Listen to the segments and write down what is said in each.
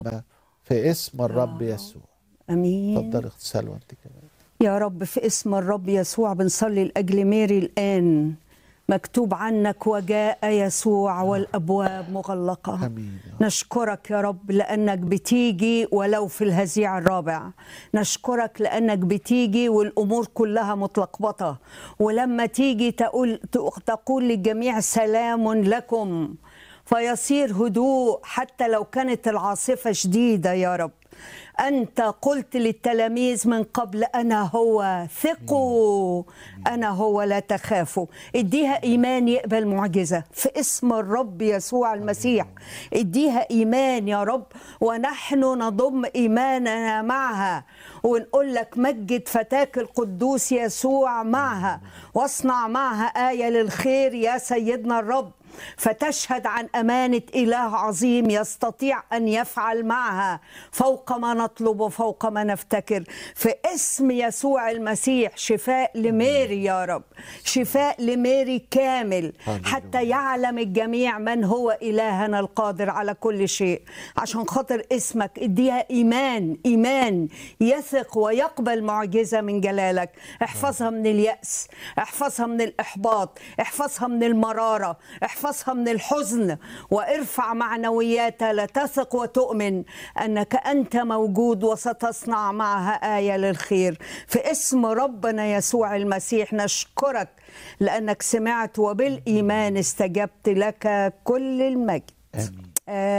في اسم الرب آه. يسوع امين اتفضل اغتسال وانت كمان يا رب في اسم الرب يسوع بنصلي لاجل ميري الان مكتوب عنك وجاء يسوع والابواب مغلقه امين يا رب. نشكرك يا رب لانك بتيجي ولو في الهزيع الرابع نشكرك لانك بتيجي والامور كلها متلخبطه ولما تيجي تقول تقول للجميع سلام لكم فيصير هدوء حتى لو كانت العاصفه شديده يا رب أنت قلت للتلاميذ من قبل أنا هو ثقوا أنا هو لا تخافوا اديها إيمان يقبل معجزة في اسم الرب يسوع المسيح اديها إيمان يا رب ونحن نضم إيماننا معها ونقول لك مجد فتاك القدوس يسوع معها واصنع معها آية للخير يا سيدنا الرب فتشهد عن امانه اله عظيم يستطيع ان يفعل معها فوق ما نطلب وفوق ما نفتكر في اسم يسوع المسيح شفاء لميري يا رب شفاء لميري كامل هللويا. حتى يعلم الجميع من هو الهنا القادر على كل شيء عشان خاطر اسمك اديها ايمان ايمان يثق ويقبل معجزه من جلالك احفظها من الياس احفظها من الاحباط احفظها من المراره احفظها من الحزن وارفع معنوياتها لتثق وتؤمن انك انت موجود وستصنع معها ايه للخير في اسم ربنا يسوع المسيح نشكرك لانك سمعت وبالايمان استجبت لك كل المجد امين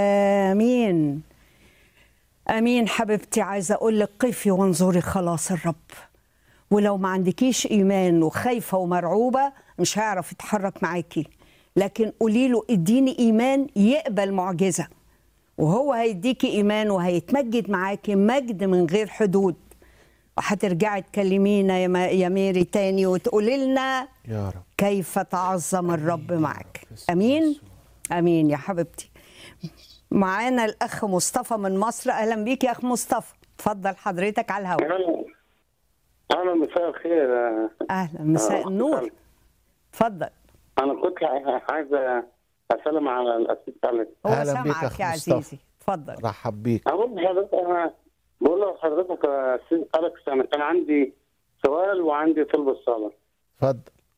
امين امين حبيبتي عايزه اقول لك قفي وانظري خلاص الرب ولو ما عندكيش ايمان وخايفه ومرعوبه مش هيعرف يتحرك معاكي لكن قولي له اديني ايمان يقبل معجزه وهو هيديكي ايمان وهيتمجد معاكي مجد من غير حدود وهترجعي تكلمينا يا ما- يا ميري تاني وتقولي لنا يا رب كيف تعظم الرب معك باسم امين يسوع. امين يا حبيبتي معانا الاخ مصطفى من مصر اهلا بيك يا اخ مصطفى اتفضل حضرتك على الهواء اهلا اهلا مساء الخير اهلا مساء آه، النور اتفضل انا كنت عايز اسلم على الاسيس علي هو أهلا بيك يا سامعك أخ يا مصطفى. عزيزي اتفضل رحب بيك اقول لحضرتك انا بقول لحضرتك يا اسيس اليكس انا كان عندي سؤال وعندي طلب الصلاه اتفضل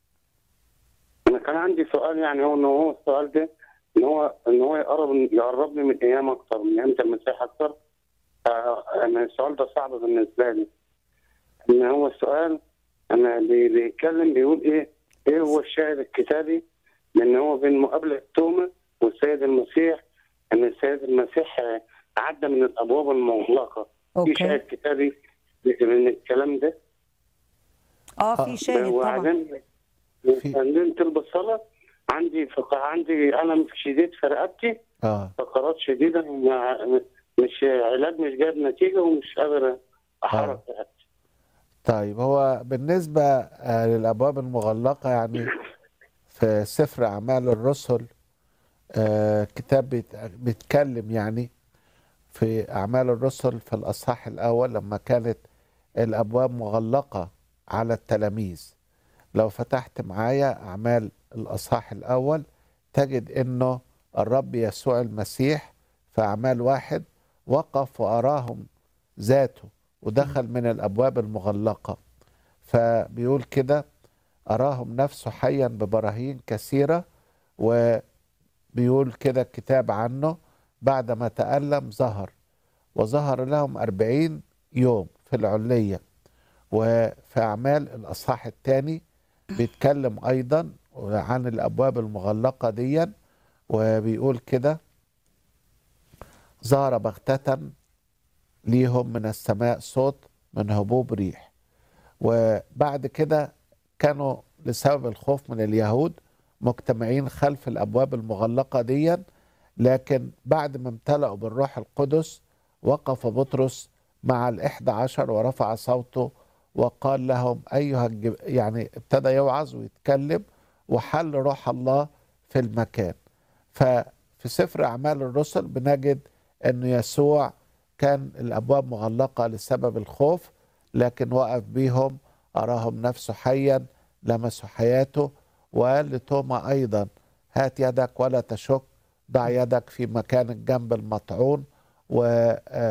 انا كان عندي سؤال يعني هو ان هو السؤال ده ان هو ان هو يقرب يقربني من ايام اكتر من ايام المسيح اكتر آه، انا السؤال ده صعب بالنسبه لي ان هو السؤال انا بي- بيتكلم بيقول ايه ايه هو الشاهد الكتابي ان هو بين مقابله توما والسيد المسيح ان السيد المسيح آه، عدى من الابواب المغلقه في أوكي. شاهد كتابي من الكلام ده اه آه، في شاهد طبعا وبعدين في- بعدين طلب الصلاة عندي فق... عندي ألم شديد في رقبتي اه فقرات شديدة مع... مش علاج مش جايب نتيجة ومش قادر أحرك رقبتي طيب هو بالنسبة آه، للأبواب المغلقة يعني في سفر أعمال الرسل آه، كتاب بيت- بيتكلم يعني في أعمال الرسل في الأصحاح الأول لما كانت الأبواب مغلقة على التلاميذ لو فتحت معايا أعمال الأصحاح الأول تجد إنه الرب يسوع المسيح في أعمال واحد وقف وأراهم ذاته ودخل من الأبواب المغلقة فبيقول كده أراهم نفسه حيا ببراهين كثيرة وبيقول كده الكتاب عنه بعدما تألم ظهر وظهر لهم أربعين يوم في العلية وفي أعمال الأصحاح الثاني بيتكلم أيضا عن الأبواب المغلقة ديا وبيقول كده ظهر بغتة ليهم من السماء صوت من هبوب ريح وبعد كده كانوا لسبب الخوف من اليهود مجتمعين خلف الأبواب المغلقة ديا لكن بعد ما امتلأوا بالروح القدس وقف بطرس مع الإحدى عشر ورفع صوته وقال لهم أيها الجب... يعني ابتدى يوعظ ويتكلم وحل روح الله في المكان ففي سفر أعمال الرسل بنجد أن يسوع كان الأبواب مغلقة لسبب الخوف لكن وقف بيهم أراهم نفسه حيا لمسوا حياته وقال لتوما أيضا هات يدك ولا تشك ضع يدك في مكان الجنب المطعون و